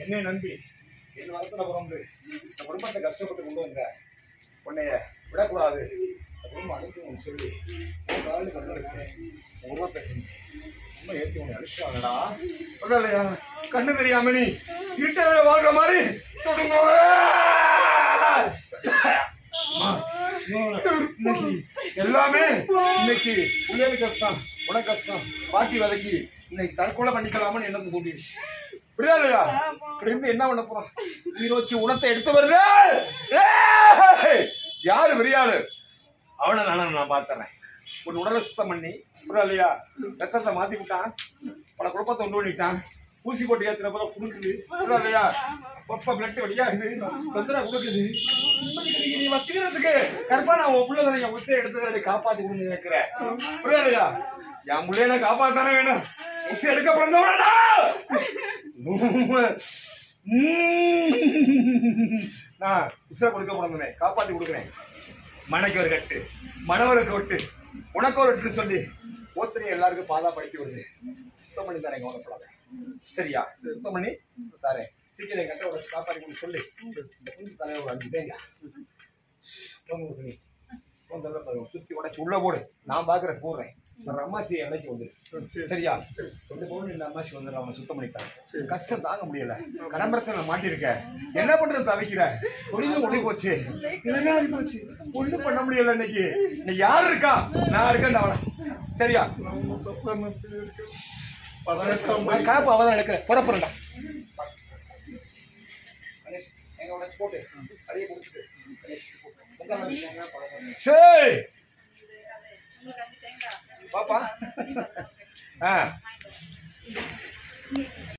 என்னை நம்பி என் வரத்துல பிறந்து இந்த குடும்பத்தை கஷ்டப்பட்டு கொண்டு வந்த உன்னைய விடக்கூடாது இந்த குடும்பம் அழைத்து உன் சொல்லி உன் காலில் கண்டு வச்சு உருவத்தை செஞ்சு ரொம்ப ஏற்றி உன்னை அழிச்சாங்கடா இல்லையா கண்ணு தெரியாம நீ இருட்டதில் வாழ்ற மாதிரி தொடங்க இன்னைக்கு எல்லாமே இன்னைக்கு பிள்ளைகளுக்கு கஷ்டம் உனக்கு கஷ்டம் பாட்டி வதக்கி இன்னைக்கு தற்கொலை பண்ணிக்கலாம்னு எண்ணத்தை தூண்டிடுச்சு புரியுதா இல்லையா இப்படி இருந்து என்ன பண்ண போறோம் நீரோச்சி உணத்தை எடுத்து வருது ஏய்! யாரு பெரியாளு அவனை நானும் நான் பார்த்துறேன் ஒரு உடலை சுத்தம் பண்ணி புரியுதா இல்லையா ரத்தத்தை மாத்தி விட்டான் பல குழப்பத்தை உண்டு பண்ணிட்டான் ஊசி போட்டு ஏத்துற போல குடுக்குது புரியுதா இல்லையா ஒப்ப பிளட் வழியாகுது தொந்தரவு கொடுக்குது இன்னைக்கு நீ வச்சுக்கிறதுக்கு கருப்பா நான் உன் பிள்ளை தானே உசை எடுத்து காப்பாத்தி கொடுன்னு கேட்கிறேன் புரியுதா இல்லையா என் பிள்ளைய நான் காப்பாத்தானே வேணும் உசை எடுக்க பிறந்தவனா நான் உசை கொடுக்க பிறந்தனே காப்பாத்தி கொடுக்குறேன் மனைக்கு ஒரு கட்டு மணவருக்கு ஒட்டு உனக்கு ஒரு கட்டு சொல்லி ஓத்திரையை எல்லாருக்கும் பாதா படிக்க விடுது சுத்தம் பண்ணி தரேங்க உனக்கு சரியா சுத்தம் பண்ணி தரேன் சீக்கிரம் கட்ட ஒரு சாப்பாடு கொடுத்து சொல்லி இந்த குஞ்சு தலையை ஒரு அஞ்சு தேங்க நீ சுத்தி உடச்சு உள்ள போடு நான் பாக்குறேன் போடுறேன் ஒரு அம்மாசி இலைக்கு வந்துரு சரியா கொண்டு போகணும் இந்த அம்மாசி வந்து அவனை சுத்தம் பண்ணிட்டாங்க கஷ்டம் தாங்க முடியல கடன் பிரச்சனை மாட்டிருக்க என்ன பண்றது தவிக்கிற தொழிலும் ஒளி போச்சு என்ன ஆகி போச்சு ஒண்ணும் பண்ண முடியல இன்னைக்கு இன்னைக்கு யாரு இருக்கா நான் இருக்கேன் அவனை சரியா காப்பு அவதான் எடுக்கிறேன் புறப்புறண்டா எங்க உடச்சு போட்டு அடியே குடிச்சிட்டு சரி பாப்பா ஆ